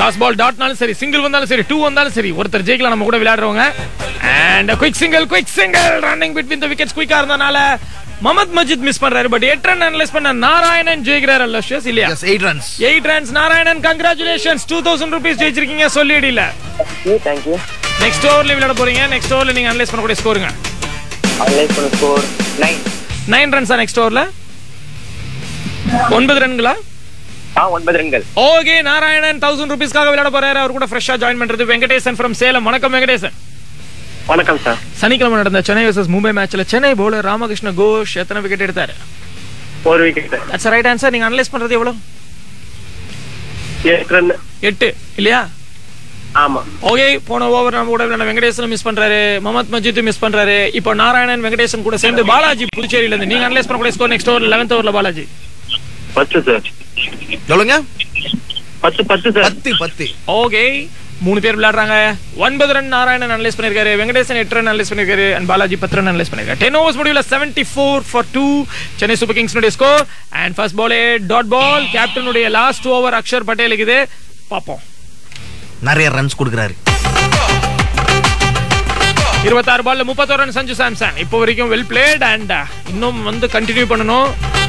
fast பால் டாட்னாலும் சரி single வந்தாலும் சரி டூ வந்தாலும் சரி ஒருத்தர் ஜெயிக்கலாம் நம்ம கூட விளையாடுறவங்க and quick single quick single running between the wickets குயிக்கா இருந்தனால மமத் மஜித் மிஸ் பண்றாரு பட் எட் ரன் அனலைஸ் பண்ண நாராயணன் ஜெயிக்கிறார் அல்ல இல்லையா yes eight runs eight runs Narayanan congratulations two thousand rupees ஜெயிச்சிருக்கீங்க சொல்லிடில தேங்க்யூ தேங்க்யூ நெக்ஸ்ட் ஓவர்ல விளையாட போறீங்க நெக்ஸ்ட் ஓவர்ல நீங்க அனலைஸ் பண்ணக்கூடிய ஸ்கோருங்க அனலைஸ் பண்ண ஸ்கோர் நைன் நைன் ரன்ஸா நெக்ஸ்ட் ஓவர்ல ஒன்பது ரன்களா ஆ ஒன்பது ரன்கள் ஓகே நாராயணன் தௌசண்ட் ருபீஸ்க்காக விளையாட போறாரு அவர் கூட ஃப்ரெஷ்ஷா ஜாயின் பண்றது வெங்கடேசன் ஃப்ரம் சேலம் வணக்கம் வெங்கடேசன் வணக்கம் சார் சனிக்கிழமை நடந்த சென்னை வர்சஸ் மும்பை மேட்ச்ல சென்னை பவுலர் ராமகிருஷ்ண கோஷ் எத்தனை விக்கெட் எடுத்தாரு ஒரு விக்கெட் தட்ஸ் ரைட் ஆன்சர் நீங்க அனலைஸ் பண்றது எவ்வளவு எட்டு ரன் எட்டு இல்லையா ஆமா ஓகே போன ஓவர் நம்ம கூட விளையாட வெங்கடேசன் மிஸ் பண்றாரு மமத் மஜித் மிஸ் பண்றாரு இப்போ நாராயணன் வெங்கடேசன் கூட சேர்ந்து பாலாஜி புதுச்சேரியில இருந்து நீங்க அனலைஸ் பண்ணக்கூடிய ஸ்கோர் நெக்ஸ்ட் ஓவர் லெவன்த் ஓவர்ல பாலாஜி பத்து சார் சொல்லுங்க பத்து பத்து சார் பத்து பத்து ஓகே மூணு பேர் விளையாடுறாங்க ஒன்பது ரன் நாராயணன் அனலைஸ் பண்ணிருக்காரு வெங்கடேசன் எட்டு ரன் அனலைஸ் பண்ணிருக்காரு அண்ட் பாலாஜி பத்து ரன் அனலைஸ் பண்ணிருக்காரு டென் ஓவர்ஸ் முடிவில் seventy four for two Chennai Super Kings score and first பாலே டாட் பால் கேப்டனுடைய லாஸ்ட் ஓவர் அக்ஷர் பட்டேலுக்கு இது பார்ப்போம் நிறைய ரன்ஸ் கொடுக்குறாரு இருபத்தாறு பால்ல முப்பத்தோரு ரன் சஞ்சு சாம்சன் இப்போ வரைக்கும் வெல் பிளேட் அண்ட் இன்னும் வந்து கண்டினியூ பண்ணணும்